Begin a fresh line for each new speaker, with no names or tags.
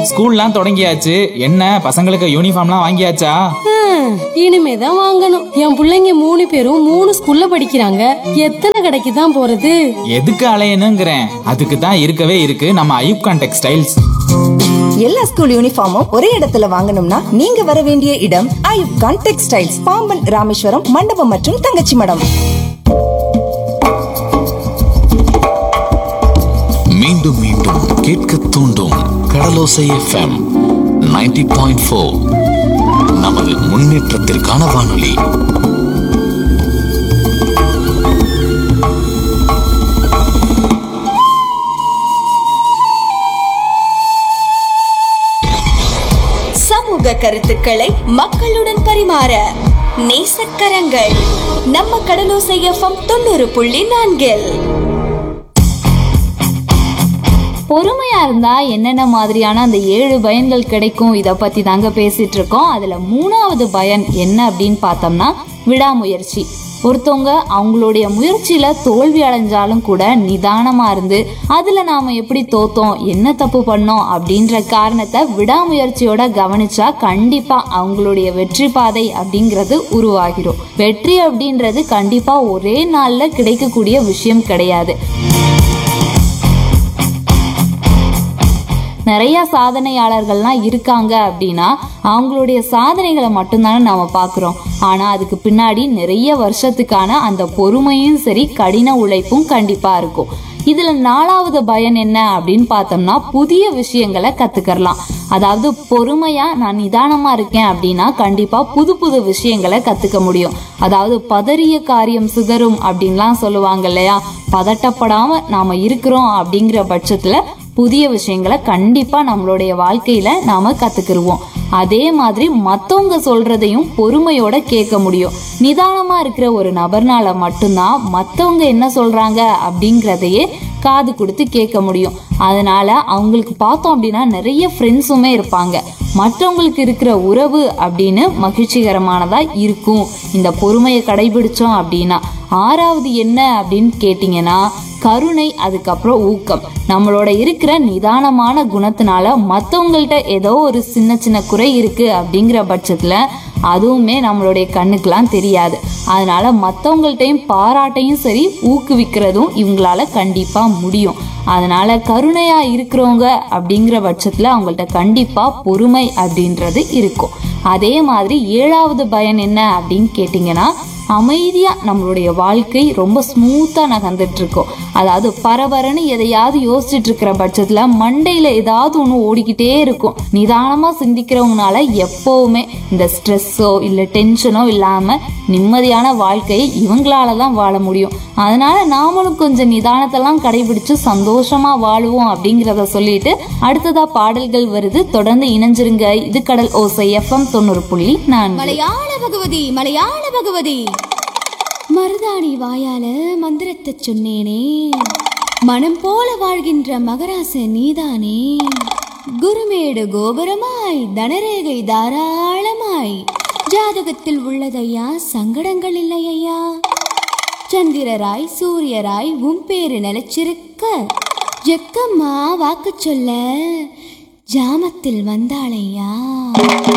ஸ்கூல்லாம் தொடங்கியாச்சு என்ன பசங்களுக்கு யூனிஃபார்ம்லாம் வாங்கியாச்சா
ஹம், இனிமேதான் வாங்கணும் என் புள்ளைங்க மூணு பேரும் மூணு ஸ்கூல்ல படிக்கிறாங்க எத்தனை கடைக்கு தான் போறது
எதுக்கு அலையணுங்கிறேன் அதுக்கு தான் இருக்கவே இருக்கு நம்ம ஐயூப்கான் டெக்ஸ்டைல்ஸ்
எல்லா ஸ்கூல் யூனிஃபார்மும் ஒரே இடத்துல வாங்கணும்னா நீங்க வர வேண்டிய இடம் ஐயூப் கான் டெக்ஸ்டைல்ஸ் பாம்பன் ராமேஸ்வரம் மண்டபம் மற்றும் தங்கச்சி மடம்
மீண்டும் மீண்டும் கேட்க தூண்டும் கடலோசை எஃப்எம் 90.4 பாயிண்ட் ஃபோர் நமது முன்னேற்றத்திற்கான வானொலி
சமூக கருத்துக்களை மக்களுடன் பரிமாற நேசக்கரங்கள் நம்ம கடலோசை எஃப்எம் தொண்ணூறு புள்ளி நான்கில்
பொறுமையா இருந்தா என்னென்ன மாதிரியான அந்த ஏழு பயன்கள் கிடைக்கும் இத பத்தி தாங்க பேசிட்டு இருக்கோம் அதுல மூணாவது பயன் என்ன அப்படின்னு பார்த்தோம்னா விடாமுயற்சி ஒருத்தவங்க அவங்களுடைய முயற்சியில தோல்வி அடைஞ்சாலும் கூட நிதானமா இருந்து அதுல நாம எப்படி தோத்தோம் என்ன தப்பு பண்ணோம் அப்படின்ற காரணத்தை விடாமுயற்சியோட கவனிச்சா கண்டிப்பா அவங்களுடைய வெற்றி பாதை அப்படிங்கிறது உருவாகிரும் வெற்றி அப்படின்றது கண்டிப்பா ஒரே நாள்ல கிடைக்கக்கூடிய விஷயம் கிடையாது நிறைய சாதனையாளர்கள்லாம் இருக்காங்க அப்படின்னா அவங்களுடைய சாதனைகளை மட்டும்தானே நாம பார்க்குறோம் ஆனா அதுக்கு பின்னாடி நிறைய வருஷத்துக்கான அந்த பொறுமையும் சரி கடின உழைப்பும் கண்டிப்பா இருக்கும் இதுல நாலாவது பயன் என்ன அப்படின்னு பார்த்தோம்னா புதிய விஷயங்களை கத்துக்கலாம் அதாவது பொறுமையா நான் நிதானமா இருக்கேன் அப்படின்னா கண்டிப்பா புது புது விஷயங்களை கத்துக்க முடியும் அதாவது பதறிய காரியம் சிதறும் அப்படின்லாம் சொல்லுவாங்க இல்லையா பதட்டப்படாம நாம இருக்கிறோம் அப்படிங்கிற பட்சத்துல புதிய விஷயங்களை கண்டிப்பா நம்மளுடைய வாழ்க்கையில நாம கத்துக்கிருவோம் அதே மாதிரி மத்தவங்க சொல்றதையும் பொறுமையோட கேட்க முடியும் நிதானமா இருக்கிற ஒரு நபர்னால மட்டும்தான் மத்தவங்க என்ன சொல்றாங்க அப்படிங்கறதையே காது கொடுத்து கேட்க முடியும் அதனால அவங்களுக்கு பார்த்தோம் அப்படின்னா நிறைய ஃப்ரெண்ட்ஸுமே இருப்பாங்க மற்றவங்களுக்கு இருக்கிற உறவு அப்படின்னு மகிழ்ச்சிகரமானதா இருக்கும் இந்த பொறுமையை கடைபிடிச்சோம் அப்படின்னா ஆறாவது என்ன அப்படின்னு கேட்டிங்கன்னா கருணை அதுக்கப்புறம் ஊக்கம் நம்மளோட இருக்கிற நிதானமான குணத்தினால மற்றவங்கள்ட்ட ஏதோ ஒரு சின்ன சின்ன குறை இருக்கு அப்படிங்கிற பட்சத்துல அதுவுமே நம்மளுடைய கண்ணுக்கெல்லாம் தெரியாது அதனால மற்றவங்கள்ட்டையும் பாராட்டையும் சரி ஊக்குவிக்கிறதும் இவங்களால கண்டிப்பா முடியும் அதனால கருணையா இருக்கிறவங்க அப்படிங்கிற பட்சத்துல அவங்கள்ட்ட கண்டிப்பா பொறுமை அப்படின்றது இருக்கும் அதே மாதிரி ஏழாவது பயன் என்ன அப்படின்னு கேட்டிங்கன்னா அமைதியா நம்மளுடைய வாழ்க்கை ரொம்ப ஸ்மூத்தா நகர்ந்துட்டு இருக்கும் அதாவது பரபரன்னு எதையாவது யோசிச்சுட்டு இருக்கிற பட்சத்துல மண்டையில ஏதாவது ஒண்ணு ஓடிக்கிட்டே இருக்கும் நிதானமா சிந்திக்கிறவங்கனால எப்பவுமே இந்த ஸ்ட்ரெஸ்ஸோ இல்ல டென்ஷனோ இல்லாம நிம்மதியான வாழ்க்கையை இவங்களால தான் வாழ முடியும் அதனால நாமளும் கொஞ்சம் நிதானத்தெல்லாம் கடைபிடிச்சு சந்தோஷமா வாழுவோம் அப்படிங்கிறத சொல்லிட்டு அடுத்ததா பாடல்கள் வருது தொடர்ந்து இணைஞ்சிருங்க இது கடல் ஓசை எஃப்எம் தொண்ணூறு புள்ளி நான்கு
மலையாள பகவதி மலையாள பகவதி மருதாணி வாயால மந்திரத்தை சொன்னேனே மனம் போல வாழ்கின்ற மகராச நீதானே குருமேடு கோபுரமாய் தனரேகை தாராளமாய் ஜாதகத்தில் உள்ளதையா சங்கடங்கள் இல்லையா சந்திரராய் சூரியராய் உன் பேரு நிலைச்சிருக்க ஜக்கம்மா வாக்கு சொல்ல ஜாமத்தில் வந்தாளையா